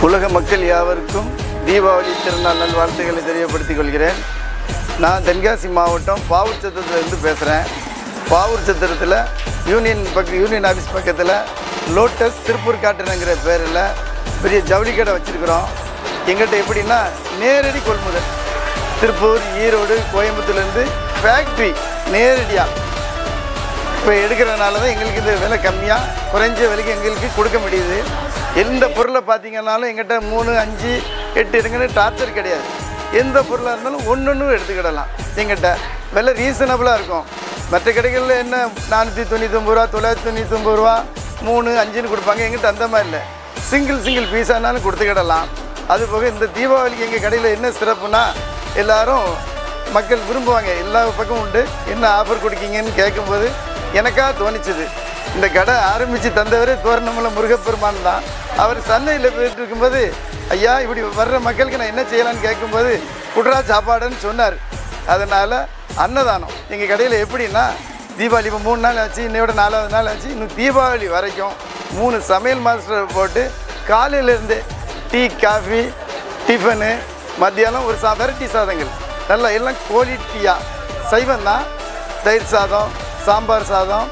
உலக மக்கள் யாவருக்கும் தீபாவளி திருநாள் நல்வாழ்த்துக்களை தெரியப்படுத்திக் கொள்கிறேன் நான் தென்காசி மாவட்டம் பாவூர் சத்திரத்திலிருந்து பேசுகிறேன் பாவூர் சத்திரத்தில் யூனியன் பக்க யூனியன் ஆஃபீஸ் பக்கத்தில் லோட்டஸ் திருப்பூர் காட்டுனுங்கிற பேரில் பெரிய ஜவுளி கடை வச்சுருக்குறோம் எங்கிட்ட எப்படின்னா நேரடி கொள்முதல் திருப்பூர் ஈரோடு கோயம்புத்தூர்லேருந்து ஃபேக்ட்ரி நேரடியாக இப்போ எடுக்கிறனால தான் எங்களுக்கு இந்த விலை கம்மியாக குறைஞ்ச விலைக்கு எங்களுக்கு கொடுக்க முடியுது எந்த பொருளை பார்த்தீங்கன்னாலும் எங்கிட்ட மூணு அஞ்சு எட்டு எடுங்கன்னு டார்ச்சர் கிடையாது எந்த பொருளாக இருந்தாலும் ஒன்று ஒன்று எடுத்துக்கிடலாம் எங்கிட்ட விலை ரீசனபிளாக இருக்கும் மற்ற கடைகளில் என்ன நானூற்றி தொண்ணூத்தொம்பது ரூபா தொள்ளாயிரத்தி தொண்ணூத்தொம்பது ரூபா மூணு அஞ்சுன்னு கொடுப்பாங்க எங்கிட்ட அந்த மாதிரி இல்லை சிங்கிள் சிங்கிள் பீஸானாலும் கொடுத்துக்கிடலாம் அது போக இந்த தீபாவளிக்கு எங்கள் கடையில் என்ன சிறப்புனா எல்லாரும் மக்கள் விரும்புவாங்க எல்லா பக்கம் உண்டு என்ன ஆஃபர் கொடுக்கீங்கன்னு கேட்கும்போது எனக்கா தோணிச்சது இந்த கடை ஆரம்பித்து தந்தவர் தோரணமலை முருகப்பெருமான் தான் அவர் சந்தையில் போயிட்டு இருக்கும்போது ஐயா இப்படி வர்ற மக்களுக்கு நான் என்ன செய்யலாம்னு கேட்கும்போது குட்ரா சாப்பாடுன்னு சொன்னார் அதனால் அன்னதானம் எங்கள் கடையில் எப்படின்னா தீபாவளி இப்போ மூணு நாள் ஆச்சு இன்னையோட நாலாவது நாள் ஆச்சு இன்னும் தீபாவளி வரைக்கும் மூணு சமையல் மாஸ்டரை போட்டு காலையிலேருந்து டீ காஃபி டிஃபனு மத்தியானம் ஒரு சா வெரைட்டி சாதங்கள் நல்லா எல்லாம் குவாலிட்டியாக சைவம் தான் தயிர் சாதம் சாம்பார் சாதம்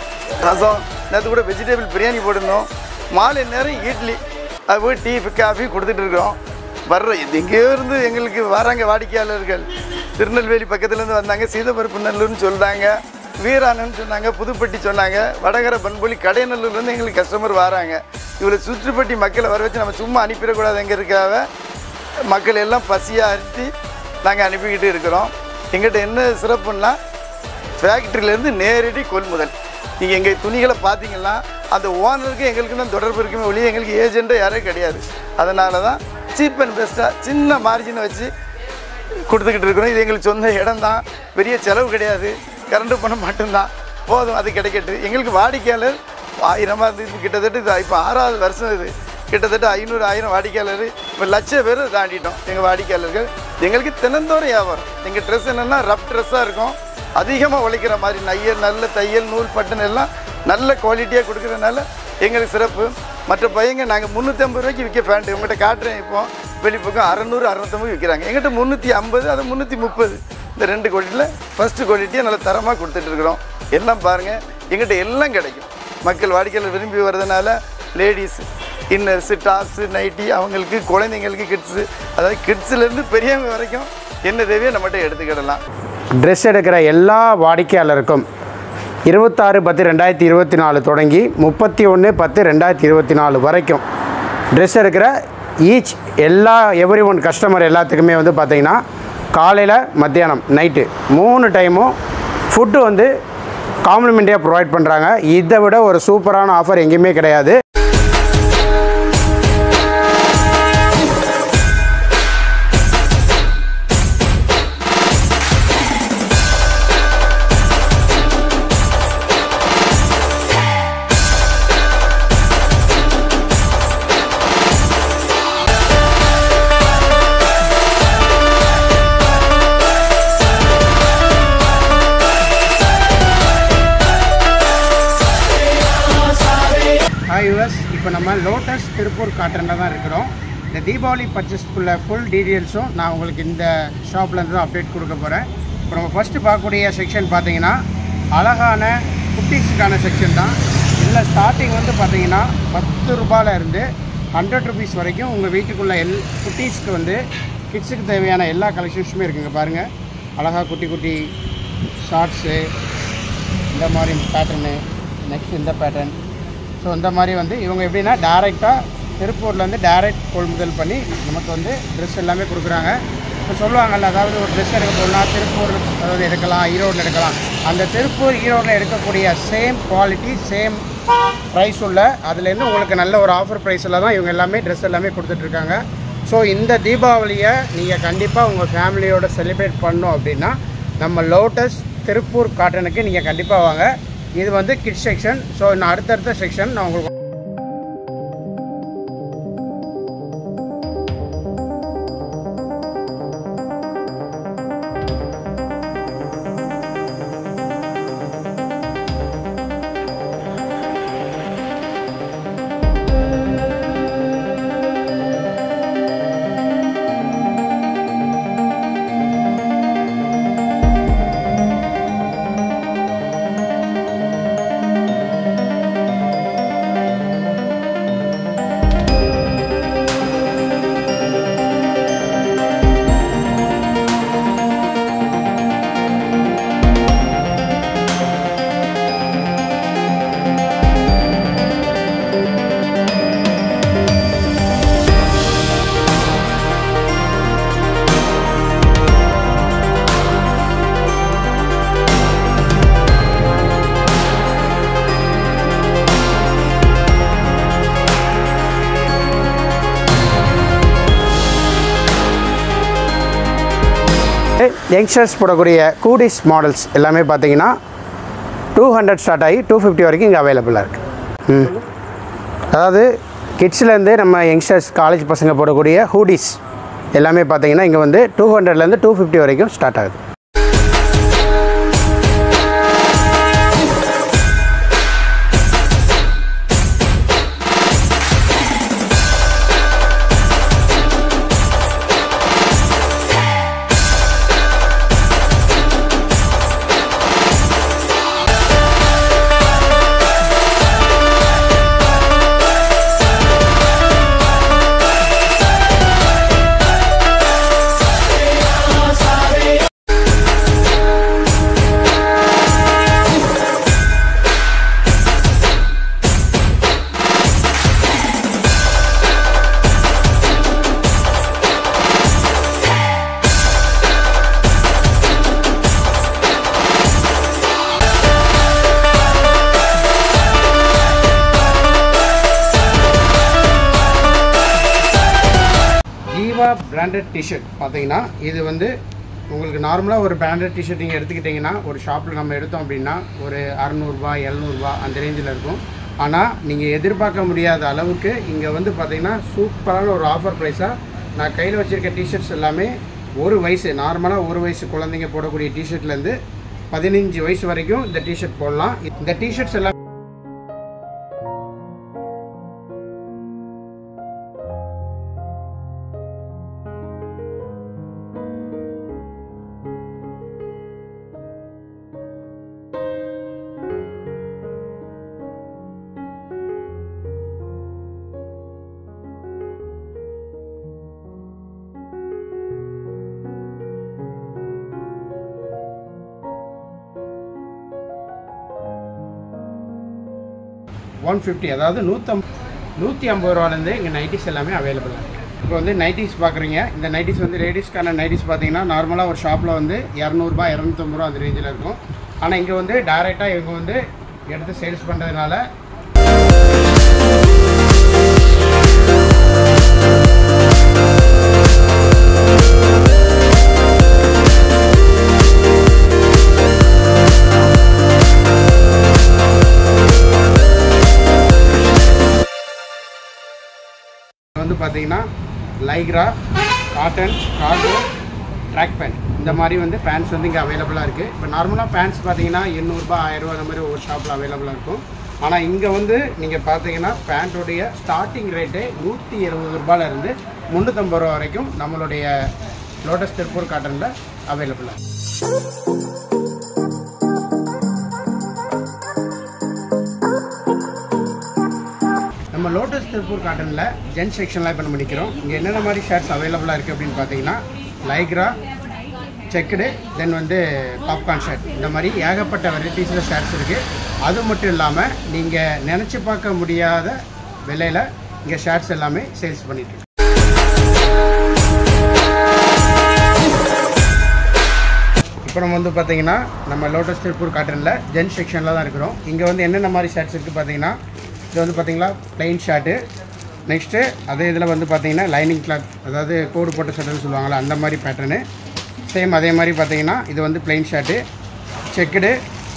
ரசம் நேற்று கூட வெஜிடபிள் பிரியாணி போட்டிருந்தோம் மாலை நேரம் இட்லி அது போய் டீ காஃபி கொடுத்துட்டு இருக்கோம் வர்ற இது எங்கேயோ இருந்து எங்களுக்கு வராங்க வாடிக்கையாளர்கள் திருநெல்வேலி பக்கத்துலேருந்து வந்தாங்க சீதபருப்பு நல்லூர்னு சொல்கிறாங்க வீராணன்னு சொன்னாங்க புதுப்பட்டி சொன்னாங்க வடகர பண்பொலி கடைநல்லூர்லேருந்து எங்களுக்கு கஸ்டமர் வராங்க இவ்வளோ சுற்றுப்பட்டி மக்களை வர வச்சு நம்ம சும்மா அனுப்பிடக்கூடாதுங்கிறதுக்காக மக்கள் எல்லாம் பசியாக அரித்தி நாங்கள் அனுப்பிக்கிட்டு இருக்கிறோம் எங்கிட்ட என்ன சிறப்புன்னா ஃபேக்ட்ரியிலேருந்து நேரடி கொள்முதல் நீங்கள் எங்கள் துணிகளை பார்த்தீங்கன்னா அந்த ஓனருக்கு எங்களுக்கு தான் தொடர்பு இருக்குமே ஒழிய எங்களுக்கு ஏஜெண்ட்டே யாரும் கிடையாது அதனால தான் சீப் அண்ட் பெஸ்ட்டாக சின்ன மார்ஜினை வச்சு கொடுத்துக்கிட்டு இருக்கிறோம் இது எங்களுக்கு சொந்த இடம் தான் பெரிய செலவு கிடையாது கரண்ட் பணம் மட்டும்தான் போதும் அது கிடைக்கட்டு எங்களுக்கு வாடிக்கையாளர் ஆயிரமாக இருந்து கிட்டத்தட்ட இது இப்போ ஆறாவது வருஷம் இது கிட்டத்தட்ட ஐநூறு ஆயிரம் வாடிக்கையாளர் இப்போ லட்சம் பேர் தாண்டிட்டோம் எங்கள் வாடிக்கையாளர்கள் எங்களுக்கு தினந்தோறும் வியாபாரம் எங்கள் ட்ரெஸ் என்னென்னா ரஃப் ட்ரெஸ்ஸாக இருக்கும் அதிகமாக உழைக்கிற மாதிரி நையல் நல்ல தையல் நூல் பட்டன் எல்லாம் நல்ல குவாலிட்டியாக கொடுக்குறதுனால எங்களுக்கு சிறப்பு மற்ற பையங்க நாங்கள் முந்நூற்றி ஐம்பது ரூபாய்க்கு விற்க பேண்ட் உங்கள்கிட்ட காட்டுறேன் இப்போ வெளிப்பக்கம் அறநூறு அறநூற்றம்பது விற்கிறாங்க எங்கிட்ட முந்நூற்றி ஐம்பது அது முந்நூற்றி முப்பது இந்த ரெண்டு குவாலிட்டியில் ஃபஸ்ட்டு குவாலிட்டியாக நல்ல தரமாக கொடுத்துட்ருக்குறோம் எல்லாம் பாருங்கள் எங்கிட்ட எல்லாம் கிடைக்கும் மக்கள் வாடிக்கையாளர் விரும்பி வர்றதுனால லேடிஸ் இன்னர்ஸு டாப்ஸு நைட்டி அவங்களுக்கு குழந்தைங்களுக்கு கிட்ஸு அதாவது கிட்ஸ்லேருந்து பெரியவங்க வரைக்கும் என்ன தேவையோ நம்மகிட்ட எடுத்துக்கிடலாம் ட்ரெஸ் எடுக்கிற எல்லா வாடிக்கையாளருக்கும் இருபத்தாறு பத்து ரெண்டாயிரத்தி இருபத்தி நாலு தொடங்கி முப்பத்தி ஒன்று பத்து ரெண்டாயிரத்தி இருபத்தி நாலு வரைக்கும் ட்ரெஸ் எடுக்கிற ஈச் எல்லா எவ்ரி ஒன் கஸ்டமர் எல்லாத்துக்குமே வந்து பார்த்திங்கன்னா காலையில் மத்தியானம் நைட்டு மூணு டைமும் ஃபுட்டு வந்து காம்ப்ளிமெண்ட்டாக ப்ரொவைட் பண்ணுறாங்க இதை விட ஒரு சூப்பரான ஆஃபர் எங்கேயுமே கிடையாது ஹாய் யூஎஸ் இப்போ நம்ம லோட்டஸ் திருப்பூர் காட்டனில் தான் இருக்கிறோம் இந்த தீபாவளி பர்ச்சேஸ்க்குள்ள ஃபுல் டீட்டெயில்ஸும் நான் உங்களுக்கு இந்த ஷாப்லேருந்து தான் அப்டேட் கொடுக்க போகிறேன் இப்போ நம்ம ஃபஸ்ட்டு பார்க்கக்கூடிய செக்ஷன் பார்த்தீங்கன்னா அழகான குட்டீஸுக்கான செக்ஷன் தான் இதில் ஸ்டார்டிங் வந்து பார்த்தீங்கன்னா பத்து ரூபாயில இருந்து ஹண்ட்ரட் ருபீஸ் வரைக்கும் உங்கள் வீட்டுக்குள்ள எல் குட்டீஸ்க்கு வந்து கிட்ஸுக்கு தேவையான எல்லா கலெக்ஷன்ஸுமே இருக்குங்க பாருங்கள் அழகாக குட்டி குட்டி ஷார்ட்ஸு இந்த மாதிரி பேட்டர்னு நெக்ஸ்ட் இந்த பேட்டர்ன் ஸோ இந்த மாதிரி வந்து இவங்க எப்படின்னா டேரெக்டாக திருப்பூர்லேருந்து டேரெக்ட் கொள்முதல் பண்ணி நமக்கு வந்து ட்ரெஸ் எல்லாமே கொடுக்குறாங்க இப்போ சொல்லுவாங்கல்ல அதாவது ஒரு ட்ரெஸ் எடுக்க போகணும்னா திருப்பூர் அதாவது எடுக்கலாம் ஈரோடில் எடுக்கலாம் அந்த திருப்பூர் ஈரோடில் எடுக்கக்கூடிய சேம் குவாலிட்டி சேம் ப்ரைஸ் உள்ள அதுலேருந்து உங்களுக்கு நல்ல ஒரு ஆஃபர் ப்ரைஸில் தான் இவங்க எல்லாமே ட்ரெஸ் எல்லாமே கொடுத்துட்ருக்காங்க ஸோ இந்த தீபாவளியை நீங்கள் கண்டிப்பாக உங்கள் ஃபேமிலியோட செலிப்ரேட் பண்ணோம் அப்படின்னா நம்ம லோட்டஸ் திருப்பூர் காட்டனுக்கு நீங்கள் கண்டிப்பாக வாங்க இது வந்து கிட் செக்ஷன் ஸோ இன்னும் அடுத்தடுத்த செக்ஷன் நான் உங்களுக்கு யங்ஸ்டர்ஸ் போடக்கூடிய கூடிஸ் மாடல்ஸ் எல்லாமே பார்த்தீங்கன்னா டூ ஹண்ட்ரட் ஸ்டார்ட் ஆகி டூ ஃபிஃப்டி வரைக்கும் இங்கே அவைலபிளாக இருக்குது ம் அதாவது கிட்ஸ்லேருந்து நம்ம யங்ஸ்டர்ஸ் காலேஜ் பசங்க போடக்கூடிய ஹூடிஸ் எல்லாமே பார்த்தீங்கன்னா இங்கே வந்து டூ ஹண்ட்ரட்லேருந்து டூ ஃபிஃப்டி வரைக்கும் ஸ்டார்ட் ஆகுது ஜீவா பிராண்டட் டிஷர்ட் பார்த்தீங்கன்னா இது வந்து உங்களுக்கு நார்மலாக ஒரு பிராண்டட் டிஷர்ட் நீங்கள் எடுத்துக்கிட்டிங்கன்னா ஒரு ஷாப்பில் நம்ம எடுத்தோம் அப்படின்னா ஒரு அறநூறுபா எழுநூறுபா அந்த ரேஞ்சில் இருக்கும் ஆனால் நீங்கள் எதிர்பார்க்க முடியாத அளவுக்கு இங்கே வந்து பார்த்தீங்கன்னா சூப்பரான ஒரு ஆஃபர் ப்ரைஸாக நான் கையில் வச்சுருக்க டிஷர்ட்ஸ் எல்லாமே ஒரு வயசு நார்மலாக ஒரு வயசு குழந்தைங்க போடக்கூடிய டிஷர்ட்லேருந்து பதினஞ்சு வயசு வரைக்கும் இந்த டிஷர்ட் போடலாம் இந்த டிஷர்ட்ஸ் எல்லாம் ஒன் ஃபிஃப்டி அதாவது நூற்றம் நூற்றி ஐம்பது ரூபாலேருந்து இங்கே நைட்டிஸ் எல்லாமே அவைலபிளாக இருக்குது இப்போ வந்து நைட்டிஸ் பார்க்குறீங்க இந்த நைட்டிஸ் வந்து லேடிஸ்க்கான நைட்டிஸ் பார்த்தீங்கன்னா நார்மலாக ஒரு ஷாப்பில் வந்து இரநூறுபா இரநூத்தம்பது ரூபா அந்த ரேஞ்சில் இருக்கும் ஆனால் இங்கே வந்து டைரெக்டாக இவங்க வந்து எடுத்து சேல்ஸ் பண்ணுறதுனால வந்து பார்த்தீங்கன்னா lycra cotton cargo track pant இந்த மாதிரி வந்து பேண்ட்ஸ் வந்து இங்கே அவைலபிளாக இருக்குது இப்போ நார்மலாக பேண்ட்ஸ் பார்த்தீங்கன்னா எண்ணூறுபா ஆயிரரூபா அந்த மாதிரி ஒவ்வொரு ஷாப்பில் அவைலபிளாக இருக்கும் ஆனால் இங்கே வந்து நீங்கள் பார்த்தீங்கன்னா பேண்ட்டோடைய ஸ்டார்டிங் ரேட்டே நூற்றி இருபது ரூபாயிலேருந்து முந்நூற்றம்பது ரூபா வரைக்கும் நம்மளுடைய லோட்டஸ் திருப்பூர் காட்டனில் அவைலபிளாக நம்ம லோட்டஸ் திருப்பூர் காட்டனில் ஜென் செக்ஷன்லாம் இப்போ நம்ம நிற்கிறோம் இங்கே என்னென்ன மாதிரி ஷர்ட்ஸ் அவைலபிளாக இருக்குது அப்படின்னு பார்த்தீங்கன்னா லைக்ரா செக்குடு தென் வந்து பாப்கார்ன் ஷர்ட் இந்த மாதிரி ஏகப்பட்ட வெரைட்டிஸில் ஷர்ட்ஸ் இருக்குது அது மட்டும் இல்லாமல் நீங்கள் நினச்சி பார்க்க முடியாத விலையில் இங்கே ஷர்ட்ஸ் எல்லாமே சேல்ஸ் பண்ணிட்டு இருக்கு. இப்போ நம்ம வந்து பார்த்தீங்கன்னா நம்ம லோட்டஸ் திருப்பூர் காட்டனில் ஜென் செக்ஷனில் தான் இருக்கிறோம் இங்கே வந்து என்னென்ன மாதிரி ஷர்ட்ஸ் இருக்குது பார்த்தீங்கன்னா இது வந்து பார்த்தீங்களா plain ஷர்ட்டு நெக்ஸ்ட்டு அதே இதில் வந்து பார்த்தீங்கன்னா லைனிங் கிளாத் அதாவது கோடு போட்ட ஷர்ட்டுன்னு சொல்லுவாங்கள்ல அந்த மாதிரி பேட்டர்னு சேம் அதே மாதிரி பார்த்தீங்கன்னா இது வந்து plain ஷர்ட்டு செக்குடு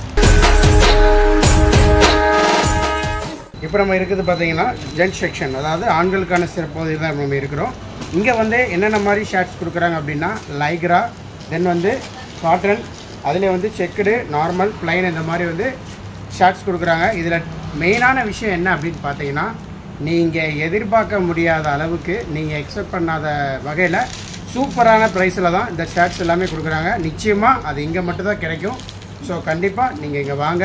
இப்போ நம்ம இருக்குது பார்த்தீங்கன்னா ஜென்ட் செக்ஷன் அதாவது ஆண்களுக்கான சிறப்பு தான் நம்ம இருக்கிறோம் இங்கே வந்து என்னென்ன மாதிரி ஷர்ட்ஸ் கொடுக்குறாங்க அப்படின்னா லைக்ரா தென் வந்து காட்டன் அதில் வந்து செக்குடு நார்மல் plain இந்த மாதிரி வந்து ஷர்ட்ஸ் கொடுக்குறாங்க இதில் மெயினான விஷயம் என்ன அப்படின்னு பார்த்தீங்கன்னா நீங்கள் எதிர்பார்க்க முடியாத அளவுக்கு நீங்கள் எக்ஸெப்ட் பண்ணாத வகையில் சூப்பரான ப்ரைஸில் தான் இந்த ஷர்ட்ஸ் எல்லாமே கொடுக்குறாங்க நிச்சயமாக அது இங்கே மட்டும்தான் கிடைக்கும் ஸோ கண்டிப்பாக நீங்கள் இங்கே வாங்க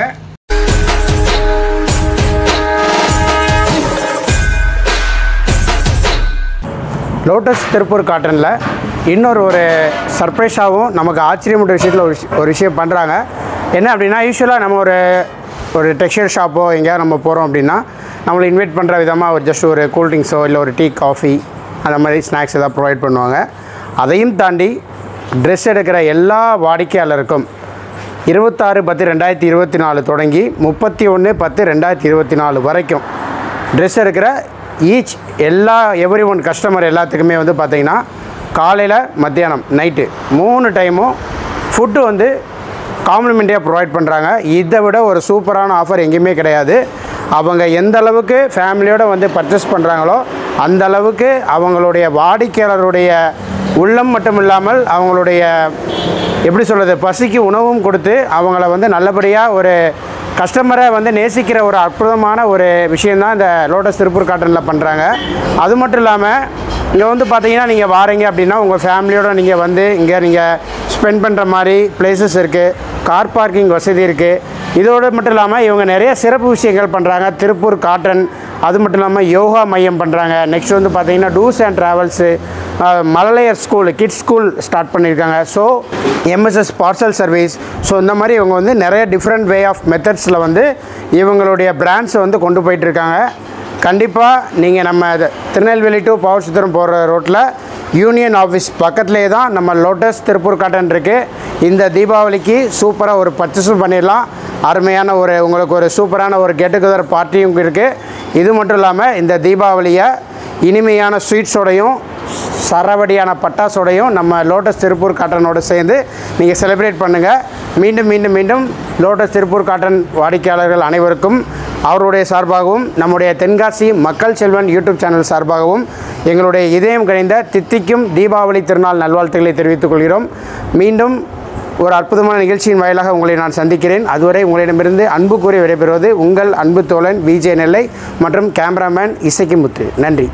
லோட்டஸ் திருப்பூர் காட்டனில் இன்னொரு ஒரு சர்ப்ரைஸாகவும் நமக்கு ஆச்சரியமூட்ட விஷயத்தில் ஒரு விஷ- ஒரு விஷயம் பண்ணுறாங்க என்ன அப்படின்னா யூஸ்வலாக நம்ம ஒரு ஒரு டெக்ஸ்டைல் ஷாப்போ எங்கேயாவது நம்ம போகிறோம் அப்படின்னா நம்மளை இன்வைட் பண்ணுற விதமாக ஒரு ஜஸ்ட் ஒரு கூல்ட்ரிங்க்ஸோ இல்லை ஒரு டீ காஃபி அந்த மாதிரி ஸ்நாக்ஸ் எதாவது ப்ரொவைட் பண்ணுவாங்க அதையும் தாண்டி ட்ரெஸ் எடுக்கிற எல்லா வாடிக்கையாளருக்கும் இருபத்தாறு பத்து ரெண்டாயிரத்தி இருபத்தி நாலு தொடங்கி முப்பத்தி ஒன்று பத்து ரெண்டாயிரத்தி இருபத்தி நாலு வரைக்கும் ட்ரெஸ் எடுக்கிற ஈச் எல்லா எவ்ரி ஒன் கஸ்டமர் எல்லாத்துக்குமே வந்து பார்த்திங்கன்னா காலையில் மத்தியானம் நைட்டு மூணு டைமும் ஃபுட்டு வந்து காம்ப்ளிமெண்ட்டாக ப்ரொவைட் பண்ணுறாங்க இதை விட ஒரு சூப்பரான ஆஃபர் எங்கேயுமே கிடையாது அவங்க எந்த அளவுக்கு ஃபேமிலியோடு வந்து பர்ச்சேஸ் பண்ணுறாங்களோ அந்த அளவுக்கு அவங்களுடைய வாடிக்கையாளருடைய உள்ளம் மட்டும் இல்லாமல் அவங்களுடைய எப்படி சொல்கிறது பசிக்கு உணவும் கொடுத்து அவங்கள வந்து நல்லபடியாக ஒரு கஸ்டமரை வந்து நேசிக்கிற ஒரு அற்புதமான ஒரு விஷயந்தான் இந்த லோட்டஸ் திருப்பூர் காட்டனில் பண்ணுறாங்க அது மட்டும் இல்லாமல் இங்கே வந்து பார்த்தீங்கன்னா நீங்கள் வாரீங்க அப்படின்னா உங்கள் ஃபேமிலியோடு நீங்கள் வந்து இங்கே நீங்கள் ஸ்பெண்ட் பண்ணுற மாதிரி பிளேசஸ் இருக்குது கார் பார்க்கிங் வசதி இருக்குது இதோடு மட்டும் இல்லாமல் இவங்க நிறைய சிறப்பு விஷயங்கள் பண்ணுறாங்க திருப்பூர் காட்டன் அது மட்டும் இல்லாமல் யோகா மையம் பண்ணுறாங்க நெக்ஸ்ட் வந்து பார்த்தீங்கன்னா டூர்ஸ் அண்ட் ட்ராவல்ஸு மழலையர் ஸ்கூல் கிட்ஸ் ஸ்கூல் ஸ்டார்ட் பண்ணியிருக்காங்க so MSS parcel service so இந்த மாதிரி இவங்க வந்து நிறைய டிஃப்ரெண்ட் வே ஆஃப் மெத்தட்ஸில் வந்து இவங்களுடைய பிராண்ட்ஸை வந்து கொண்டு போயிட்டுருக்காங்க கண்டிப்பாக நீங்கள் நம்ம இது திருநெல்வேலி டு பவர்சுத்திரம் போகிற ரோட்டில் யூனியன் ஆஃபீஸ் பக்கத்துலேயே தான் நம்ம லோட்டஸ் திருப்பூர் காட்டன் இருக்குது இந்த தீபாவளிக்கு சூப்பராக ஒரு பர்ச்சேஸும் பண்ணிடலாம் அருமையான ஒரு உங்களுக்கு ஒரு சூப்பரான ஒரு கெட் டுகெதர் பார்ட்டியும் இருக்குது இது மட்டும் இல்லாமல் இந்த தீபாவளியை இனிமையான ஸ்வீட்ஸோடையும் சரவடியான பட்டாசோடையும் நம்ம லோட்டஸ் திருப்பூர் காட்டனோடு சேர்ந்து நீங்கள் செலிப்ரேட் பண்ணுங்கள் மீண்டும் மீண்டும் மீண்டும் லோட்டஸ் திருப்பூர் காட்டன் வாடிக்கையாளர்கள் அனைவருக்கும் அவருடைய சார்பாகவும் நம்முடைய தென்காசி மக்கள் செல்வன் யூடியூப் சேனல் சார்பாகவும் எங்களுடைய இதயம் கணிந்த தித்திக்கும் தீபாவளி திருநாள் நல்வாழ்த்துக்களை தெரிவித்துக் கொள்கிறோம் மீண்டும் ஒரு அற்புதமான நிகழ்ச்சியின் வாயிலாக உங்களை நான் சந்திக்கிறேன் அதுவரை உங்களிடமிருந்து அன்பு கூறி விடைபெறுவது உங்கள் அன்பு தோழன் விஜே நெல்லை மற்றும் கேமராமேன் இசைக்கு முத்து நன்றி